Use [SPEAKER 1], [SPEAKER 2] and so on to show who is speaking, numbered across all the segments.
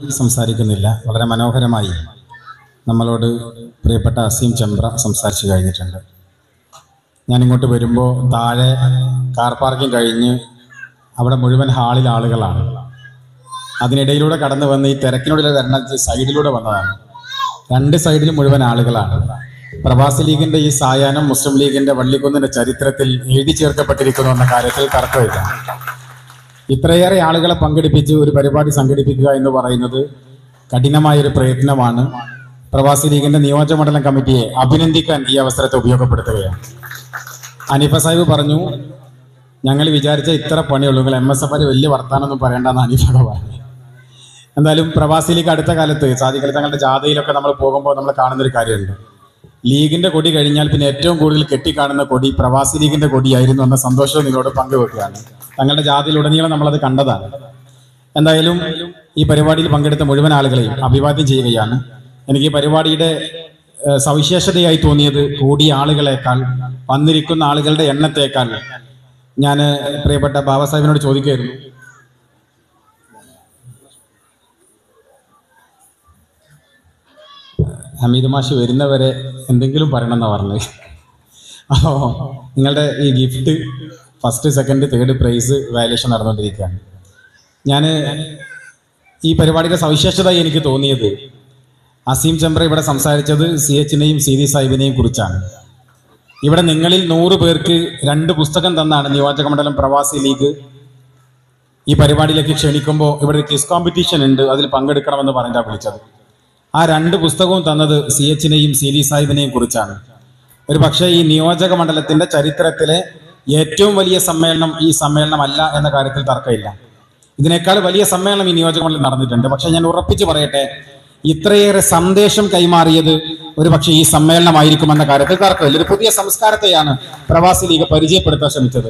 [SPEAKER 1] സംസാരിക്കുന്നില്ല വളരെ മനോഹരമായി നമ്മളോട് പ്രിയപ്പെട്ട അസീം ചമ്പ്ര സംസാരിച്ചു കഴിഞ്ഞിട്ടുണ്ട് ഞാനിങ്ങോട്ട് വരുമ്പോൾ താഴെ കാർ പാർക്കിംഗ് കഴിഞ്ഞ് അവിടെ മുഴുവൻ ഹാളിൽ ആളുകളാണ് അതിനിടയിലൂടെ കടന്നു വന്ന് ഈ തിരക്കിനോട് വരണ സൈഡിലൂടെ വന്നതാണ് രണ്ട് സൈഡിലും മുഴുവൻ ആളുകളാണ് പ്രവാസി ലീഗിന്റെ ഈ സായാഹ്നം മുസ്ലിം ലീഗിന്റെ വള്ളിക്കുന്നിന്റെ ചരിത്രത്തിൽ എഴുതി ചേർക്കപ്പെട്ടിരിക്കുന്നു എന്ന കാര്യത്തിൽ തർക്കമില്ല ഇത്രയേറെ ആളുകളെ പങ്കെടുപ്പിച്ച് ഒരു പരിപാടി സംഘടിപ്പിക്കുക എന്ന് പറയുന്നത് കഠിനമായ ഒരു പ്രയത്നമാണ് പ്രവാസി ലീഗിന്റെ നിയോജകമണ്ഡലം കമ്മിറ്റിയെ അഭിനന്ദിക്കാൻ ഈ അവസരത്തെ ഉപയോഗപ്പെടുത്തുകയാണ് അനീഫ സാഹിബ് പറഞ്ഞു ഞങ്ങൾ വിചാരിച്ച ഇത്ര പണിയുള്ളൂ നിങ്ങൾ എം എസ് എഫ് വലിയ വർത്താനൊന്നും പറയേണ്ടെന്ന് അനീഫ പറഞ്ഞു എന്തായാലും പ്രവാസി ലീഗ് അടുത്ത കാലത്ത് സാധിക്കൽ തങ്ങളുടെ ജാഥയിലൊക്കെ നമ്മൾ പോകുമ്പോൾ നമ്മൾ കാണുന്നൊരു കാര്യമുണ്ട് ലീഗിന്റെ കൊടി കഴിഞ്ഞാൽ പിന്നെ ഏറ്റവും കൂടുതൽ കെട്ടിക്കാണുന്ന കൊടി പ്രവാസി ലീഗിന്റെ കൊടിയായിരുന്നു എന്ന സന്തോഷവും നിങ്ങളോട് പങ്കുവെക്കുകയാണ് തങ്ങളുടെ ജാതിയിലുടനീളം നമ്മളത് കണ്ടതാണ് എന്തായാലും ഈ പരിപാടിയിൽ പങ്കെടുത്ത മുഴുവൻ ആളുകളെയും അഭിവാദ്യം ചെയ്യുകയാണ് എനിക്ക് ഈ പരിപാടിയുടെ ഏഹ്, സവിശേഷതയായി തോന്നിയത് കൂടിയ ആളുകളെക്കാൾ വന്നിരിക്കുന്ന ആളുകളുടെ എണ്ണത്തേക്കാൾ ഞാൻ പ്രിയപ്പെട്ട ബാബാ സാഹിബിനോട് ചോദിക്കുകയായിരുന്നു ഹമീദ് മാഷ് വരുന്നവരെ എന്തെങ്കിലും പറയണമെന്നാണ് പറഞ്ഞത് അപ്പോൾ നിങ്ങളുടെ ഈ gift first second third prize valuation നടന്നുകൊണ്ടിരിക്കുകയാണ് ഞാൻ ഈ പരിപാടിയുടെ സവിശേഷതയായി എനിക്ക് തോന്നിയത് അസീം ചമ്പ്ര ഇവിടെ സംസാരിച്ചത് സി എച്ചിനെയും സി ഡി സാഹിബിനെയും കുറിച്ചാണ് ഇവിടെ നിങ്ങളിൽ നൂറ് പേർക്ക് രണ്ട് പുസ്തകം തന്നാണ് നിയോജക മണ്ഡലം പ്രവാസി ലീഗ് ഈ പരിപാടിയിലേക്ക് ക്ഷണിക്കുമ്പോൾ ഇവിടെ ഒരു ക്വിസ് കോമ്പറ്റീഷൻ ഉണ്ട് അതിൽ പങ്കെടുക്കണമെന്ന് പറഞ്ഞാണ് വിളിച്ചത് ആ രണ്ട് പുസ്തകവും തന്നത് സി എച്ചിനെയും സി ഡി സാഹിബിനെയും കുറിച്ചാണ് ഒരു പക്ഷേ ഈ നിയോജക മണ്ഡലത്തിന്റെ ചരിത്രത്തിലെ ഏറ്റവും വലിയ സമ്മേളനം ഈ സമ്മേളനമല്ല എന്ന കാര്യത്തിൽ തർക്കമില്ല ഇതിനേക്കാൾ വലിയ സമ്മേളനം ഈ നിയോജക മണ്ഡലം നടന്നിട്ടുണ്ട് പക്ഷെ ഞാൻ ഉറപ്പിച്ചു പറയട്ടെ ഇത്രയേറെ സന്ദേശം കൈമാറിയത് ഒരു പക്ഷേ ഈ സമ്മേളനമായിരിക്കുമെന്ന കാര്യത്തിൽ തർക്കമില്ല ഒരു പുതിയ സംസ്കാരത്തെയാണ് പ്രവാസി ലീഗ് പരിചയപ്പെടുത്താൻ ശ്രമിച്ചത്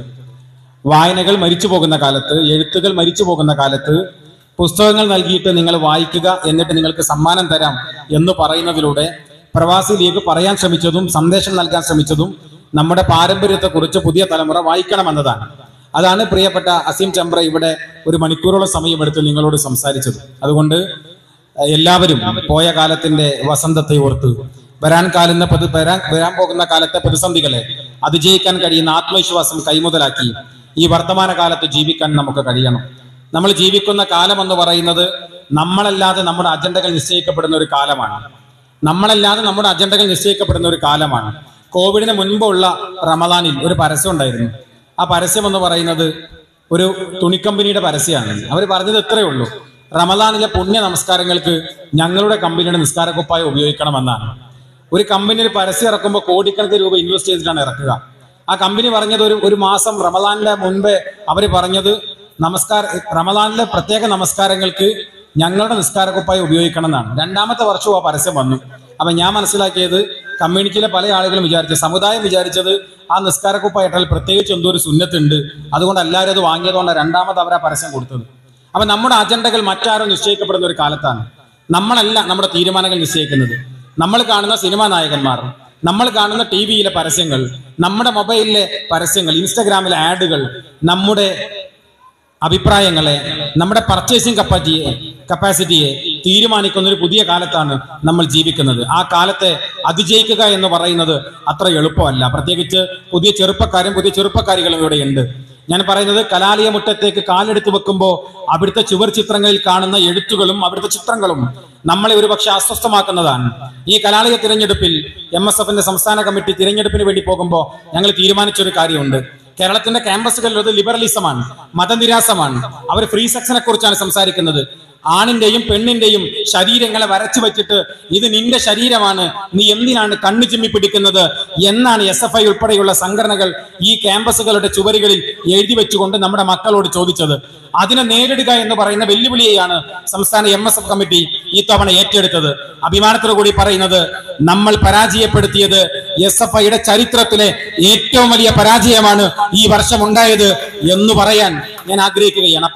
[SPEAKER 1] വായനകൾ മരിച്ചു പോകുന്ന കാലത്ത് എഴുത്തുകൾ മരിച്ചു പോകുന്ന കാലത്ത് പുസ്തകങ്ങൾ നൽകിയിട്ട് നിങ്ങൾ വായിക്കുക എന്നിട്ട് നിങ്ങൾക്ക് സമ്മാനം തരാം എന്ന് പറയുന്നതിലൂടെ പ്രവാസി ലീഗ് പറയാൻ ശ്രമിച്ചതും സന്ദേശം നൽകാൻ ശ്രമിച്ചതും നമ്മുടെ പാരമ്പര്യത്തെക്കുറിച്ച് പുതിയ തലമുറ വായിക്കണമെന്നതാണ് അതാണ് പ്രിയപ്പെട്ട അസീം ചമ്പ്ര ഇവിടെ ഒരു മണിക്കൂറോളം സമയമെടുത്ത് നിങ്ങളോട് സംസാരിച്ചത് അതുകൊണ്ട് എല്ലാവരും പോയ കാലത്തിന്റെ വസന്തത്തെ ഓർത്ത് വരാൻ കാലുന്ന പതി വരാൻ വരാൻ പോകുന്ന കാലത്തെ പ്രതിസന്ധികളെ അതിജയിക്കാൻ കഴിയുന്ന ആത്മവിശ്വാസം കൈമുതലാക്കി ഈ വർത്തമാന കാലത്ത് ജീവിക്കാൻ നമുക്ക് കഴിയണം നമ്മൾ ജീവിക്കുന്ന കാലം എന്ന് പറയുന്നത് നമ്മളല്ലാതെ നമ്മുടെ അജണ്ടകൾ നിശ്ചയിക്കപ്പെടുന്ന ഒരു കാലമാണ് നമ്മളല്ലാതെ നമ്മുടെ അജണ്ടകൾ നിശ്ചയിക്കപ്പെടുന്ന ഒരു കാലമാണ് കോവിഡിന് മുൻപുള്ള റമദാനിൽ ഒരു പരസ്യം ഉണ്ടായിരുന്നു ആ പരസ്യം എന്ന് പറയുന്നത് ഒരു തുണിക്കമ്പനിയുടെ പരസ്യമാണ് അവർ പറഞ്ഞത് ഇത്രയേ ഉള്ളൂ റമദാനിലെ പുണ്യ നമസ്കാരങ്ങൾക്ക് ഞങ്ങളുടെ കമ്പനിയുടെ നിസ്കാരക്കുപ്പായ ഉപയോഗിക്കണമെന്നാണ് ഒരു കമ്പനി ഒരു പരസ്യം ഇറക്കുമ്പോൾ കോടിക്കണക്കിന് രൂപ ഇൻവെസ്റ്റ് ചെയ്തിട്ടാണ് ഇറക്കുക ആ കമ്പനി പറഞ്ഞത് ഒരു ഒരു മാസം റമദാനിലെ മുൻപേ അവർ പറഞ്ഞത് നമസ്കാര റമദാനിലെ പ്രത്യേക നമസ്കാരങ്ങൾക്ക് ഞങ്ങളുടെ നിസ്കാരക്കുപ്പായ ഉപയോഗിക്കണം എന്നാണ് രണ്ടാമത്തെ വർഷവും ആ പരസ്യം വന്നു അപ്പൊ ഞാൻ മനസ്സിലാക്കിയത് കമ്മ്യൂണിറ്റിയിലെ പല ആളുകളും വിചാരിച്ചു സമുദായം വിചാരിച്ചത് ആ നിസ്കാരക്കുപ്പായ ഇട്ടാൽ പ്രത്യേകിച്ച് എന്തോ ഒരു സുന്നത്തുണ്ട് അതുകൊണ്ട് എല്ലാവരും അത് വാങ്ങിയതുകൊണ്ട് രണ്ടാമത് അവർ ആ പരസ്യം കൊടുത്തത് അപ്പൊ നമ്മുടെ അജണ്ടകൾ മറ്റാരോ നിശ്ചയിക്കപ്പെടുന്ന ഒരു കാലത്താണ് നമ്മളല്ല നമ്മുടെ തീരുമാനങ്ങൾ നിശ്ചയിക്കുന്നത് നമ്മൾ കാണുന്ന സിനിമാ നായകന്മാർ നമ്മൾ കാണുന്ന ടി വിയിലെ പരസ്യങ്ങൾ നമ്മുടെ മൊബൈലിലെ പരസ്യങ്ങൾ ഇൻസ്റ്റഗ്രാമിലെ ആഡുകൾ നമ്മുടെ അഭിപ്രായങ്ങളെ നമ്മുടെ പർച്ചേസിംഗ് കപ്പാസിറ്റിയെ കപ്പാസിറ്റിയെ തീരുമാനിക്കുന്ന ഒരു പുതിയ കാലത്താണ് നമ്മൾ ജീവിക്കുന്നത് ആ കാലത്തെ അതിജയിക്കുക എന്ന് പറയുന്നത് അത്ര എളുപ്പമല്ല പ്രത്യേകിച്ച് പുതിയ ചെറുപ്പക്കാരും പുതിയ ചെറുപ്പക്കാരികളും ഇവിടെ ഉണ്ട് ഞാൻ പറയുന്നത് കലാലയ മുറ്റത്തേക്ക് കാലെടുത്ത് വെക്കുമ്പോൾ അവിടുത്തെ ചുവർ ചിത്രങ്ങളിൽ കാണുന്ന എഴുത്തുകളും അവിടുത്തെ ചിത്രങ്ങളും നമ്മളെ ഒരുപക്ഷെ അസ്വസ്ഥമാക്കുന്നതാണ് ഈ കലാലയ തിരഞ്ഞെടുപ്പിൽ എം എസ് എഫിന്റെ സംസ്ഥാന കമ്മിറ്റി തിരഞ്ഞെടുപ്പിന് വേണ്ടി പോകുമ്പോൾ ഞങ്ങൾ തീരുമാനിച്ചൊരു കാര്യമുണ്ട് കേരളത്തിന്റെ ക്യാമ്പസുകളിൽ അത് ലിബറലിസമാണ് മതനിരാസമാണ് അവർ ഫ്രീ സെക്ഷനെ കുറിച്ചാണ് സംസാരിക്കുന്നത് ആണിന്റെയും പെണ്ണിന്റെയും ശരീരങ്ങളെ വരച്ചു വെച്ചിട്ട് ഇത് നിന്റെ ശരീരമാണ് നീ എന്തിനാണ് കണ്ണു ചിമ്മി പിടിക്കുന്നത് എന്നാണ് എസ് എഫ് ഐ ഉൾപ്പെടെയുള്ള സംഘടനകൾ ഈ ക്യാമ്പസുകളുടെ ചുവരുകളിൽ എഴുതി വെച്ചുകൊണ്ട് നമ്മുടെ മക്കളോട് ചോദിച്ചത് അതിനെ നേരിടുക എന്ന് പറയുന്ന വെല്ലുവിളിയെയാണ് സംസ്ഥാന എം എസ് എഫ് കമ്മിറ്റി ഈ തവണ ഏറ്റെടുത്തത് അഭിമാനത്തോടു കൂടി പറയുന്നത് നമ്മൾ പരാജയപ്പെടുത്തിയത് എസ് എഫ് ഐയുടെ ചരിത്രത്തിലെ ഏറ്റവും വലിയ പരാജയമാണ് ഈ വർഷം ഉണ്ടായത് എന്ന് പറയാൻ ഞാൻ ആഗ്രഹിക്കുകയാണ് അപ്പോ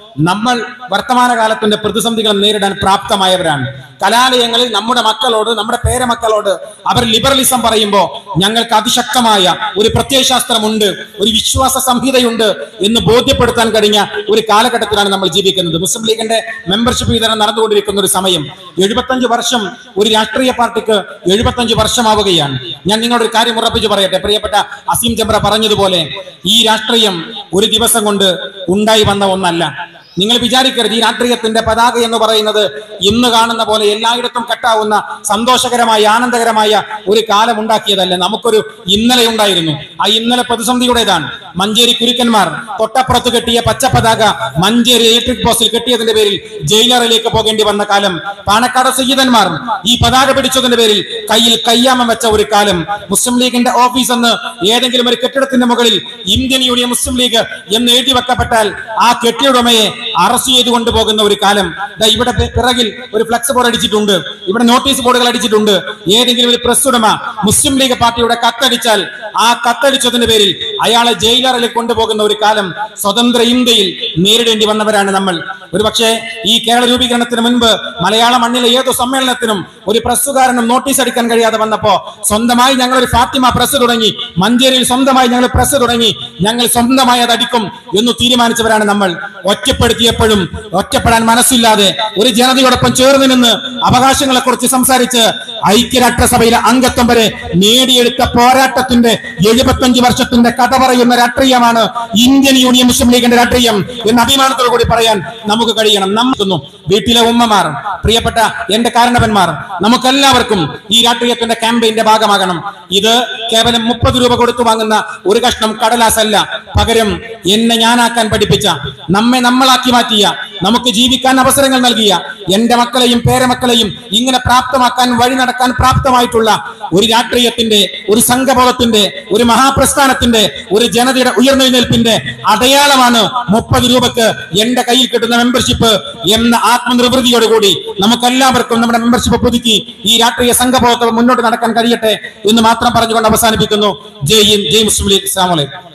[SPEAKER 1] നമ്മൾ വർത്തമാനകാലത്തിന്റെ പ്രതിസന്ധികൾ നേരിടാൻ പ്രാപ്തമായവരാണ് കലാലയങ്ങളിൽ നമ്മുടെ മക്കളോട് നമ്മുടെ പേരമക്കളോട് അവർ ലിബറലിസം പറയുമ്പോൾ ഞങ്ങൾക്ക് അതിശക്തമായ ഒരു പ്രത്യയശാസ്ത്രമുണ്ട് ഒരു വിശ്വാസ സംഹിതയുണ്ട് എന്ന് ബോധ്യപ്പെടുത്താൻ കഴിഞ്ഞ ഒരു കാലഘട്ടത്തിലാണ് നമ്മൾ ജീവിക്കുന്നത് മുസ്ലിം ലീഗിന്റെ മെമ്പർഷിപ്പ് വിതരണം നടന്നുകൊണ്ടിരിക്കുന്ന ഒരു സമയം എഴുപത്തഞ്ച് വർഷം ഒരു രാഷ്ട്രീയ പാർട്ടിക്ക് എഴുപത്തഞ്ച് വർഷമാവുകയാണ് ഞാൻ നിങ്ങളോട് ഒരു കാര്യം ഉറപ്പിച്ചു പറയട്ടെ പ്രിയപ്പെട്ട അസീം ചമ്പ്ര പറഞ്ഞതുപോലെ ഈ രാഷ്ട്രീയം ഒരു ദിവസം കൊണ്ട് ഉണ്ടായി വന്ന ഒന്നല്ല നിങ്ങൾ വിചാരിക്കരുത് ഈ രാഷ്ട്രീയത്തിന്റെ പതാക എന്ന് പറയുന്നത് ഇന്ന് കാണുന്ന പോലെ എല്ലായിടത്തും കെട്ടാവുന്ന സന്തോഷകരമായ ആനന്ദകരമായ ഒരു കാലം ഉണ്ടാക്കിയതല്ല നമുക്കൊരു ഇന്നലെ ഉണ്ടായിരുന്നു ആ ഇന്നലെ പ്രതിസന്ധിയുടേതാണ് മഞ്ചേരി കുരുക്കന്മാർ തൊട്ടപ്പുറത്ത് കെട്ടിയ പച്ച പതാക മഞ്ചേരി ഇലക്ട്രിക് പോസ്റ്റിൽ കെട്ടിയതിന്റെ പേരിൽ ജയിലറിലേക്ക് പോകേണ്ടി വന്ന കാലം പാണക്കാട് സയ്യിദന്മാർ ഈ പതാക പിടിച്ചതിന്റെ പേരിൽ കയ്യിൽ കയ്യാമം വെച്ച ഒരു കാലം മുസ്ലിം ലീഗിന്റെ ഓഫീസ് എന്ന് ഏതെങ്കിലും ഒരു കെട്ടിടത്തിന്റെ മുകളിൽ ഇന്ത്യൻ യൂണിയൻ മുസ്ലിം ലീഗ് എന്ന് എഴുതി വെക്കപ്പെട്ടാൽ ആ കെട്ടിയുടമയെ അറസ്റ്റ് ചെയ്തു കൊണ്ടുപോകുന്ന ഒരു കാലം ദാ ഇവിടെ പി- പിറകിൽ ഒരു ഫ്ലക്സ് ബോർഡ് അടിച്ചിട്ടുണ്ട് ഇവിടെ നോട്ടീസ് ബോർഡുകൾ അടിച്ചിട്ടുണ്ട് ഏതെങ്കിലും ഒരു പ്രസ് ഉടമ മുസ്ലിം ലീഗ് പാർട്ടിയുടെ കത്തടിച്ചാൽ ആ കത്തടിച്ചതിന്റെ പേരിൽ അയാളെ ജയിലറിൽ കൊണ്ടുപോകുന്ന ഒരു കാലം സ്വതന്ത്ര ഇന്ത്യയിൽ നേരിടേണ്ടി വന്നവരാണ് നമ്മൾ ഒരുപക്ഷെ ഈ കേരള രൂപീകരണത്തിന് മുൻപ് മലയാള മണ്ണിലെ ഏതു സമ്മേളനത്തിനും ഒരു പ്രസ്സുകാരനും നോട്ടീസ് അടിക്കാൻ കഴിയാതെ വന്നപ്പോ സ്വന്തമായി ഞങ്ങൾ ഒരു ഫാത്തിമ പ്രസ് തുടങ്ങി മഞ്ചേരിയിൽ സ്വന്തമായി ഞങ്ങൾ പ്രസ് തുടങ്ങി ഞങ്ങൾ സ്വന്തമായി അത് അടിക്കും എന്ന് തീരുമാനിച്ചവരാണ് നമ്മൾ ഒറ്റപ്പെടുത്തിയപ്പോഴും ഒറ്റപ്പെടാൻ മനസ്സില്ലാതെ ഒരു ജനതയോടൊപ്പം ചേർന്ന് നിന്ന് അവകാശങ്ങളെ കുറിച്ച് സംസാരിച്ച് ഐക്യരാഷ്ട്രസഭയിലെ അംഗത്വം വരെ നേടിയെടുത്ത പോരാട്ടത്തിന്റെ എഴുപത്തഞ്ച് വർഷത്തിന്റെ കഥ പറയുന്ന രാഷ്ട്രീയമാണ് ഇന്ത്യൻ യൂണിയൻ മുസ്ലിം ലീഗിന്റെ രാഷ്ട്രീയം എന്ന അഭിമാനത്തോടു കൂടി പറയാൻ നമുക്ക് കഴിയണം നമുക്കൊന്നു വീട്ടിലെ ഉമ്മമാർ പ്രിയപ്പെട്ട എന്റെ കാരണവന്മാർ നമുക്കെല്ലാവർക്കും ഈ രാഷ്ട്രീയത്തിന്റെ ക്യാമ്പയിന്റെ ഭാഗമാകണം ഇത് കേവലം മുപ്പത് രൂപ കൊടുത്തു വാങ്ങുന്ന ഒരു കഷ്ണം കടലാസല്ല പകരം എന്നെ ഞാനാക്കാൻ പഠിപ്പിച്ച നമ്മെ നമ്മളാക്കി മാറ്റിയ നമുക്ക് ജീവിക്കാൻ അവസരങ്ങൾ നൽകിയ എന്റെ മക്കളെയും പേരമക്കളെയും ഇങ്ങനെ പ്രാപ്തമാക്കാൻ വഴി നടക്കാൻ പ്രാപ്തമായിട്ടുള്ള ഒരു രാഷ്ട്രീയത്തിന്റെ ഒരു സംഘബോധത്തിന്റെ ഒരു മഹാപ്രസ്ഥാനത്തിന്റെ ഒരു ജനതയുടെ ഉയർന്നെഴുന്നേൽപ്പിന്റെ അടയാളമാണ് മുപ്പത് രൂപക്ക് എന്റെ കയ്യിൽ കിട്ടുന്ന മെമ്പർഷിപ്പ് എന്ന ആത്മനിർവൃതിയോടുകൂടി നമുക്കെല്ലാവർക്കും നമ്മുടെ മെമ്പർഷിപ്പ് പുതുക്കി ഈ രാഷ്ട്രീയ സംഘബോധം മുന്നോട്ട് നടക്കാൻ കഴിയട്ടെ എന്ന് മാത്രം പറഞ്ഞുകൊണ്ട് അവസാനിപ്പിക്കുന്നു ജയ് ഹിന്ദ് ജയ് മുസ്ലിം ലീഗ് അസ്സാം വലൈക്കും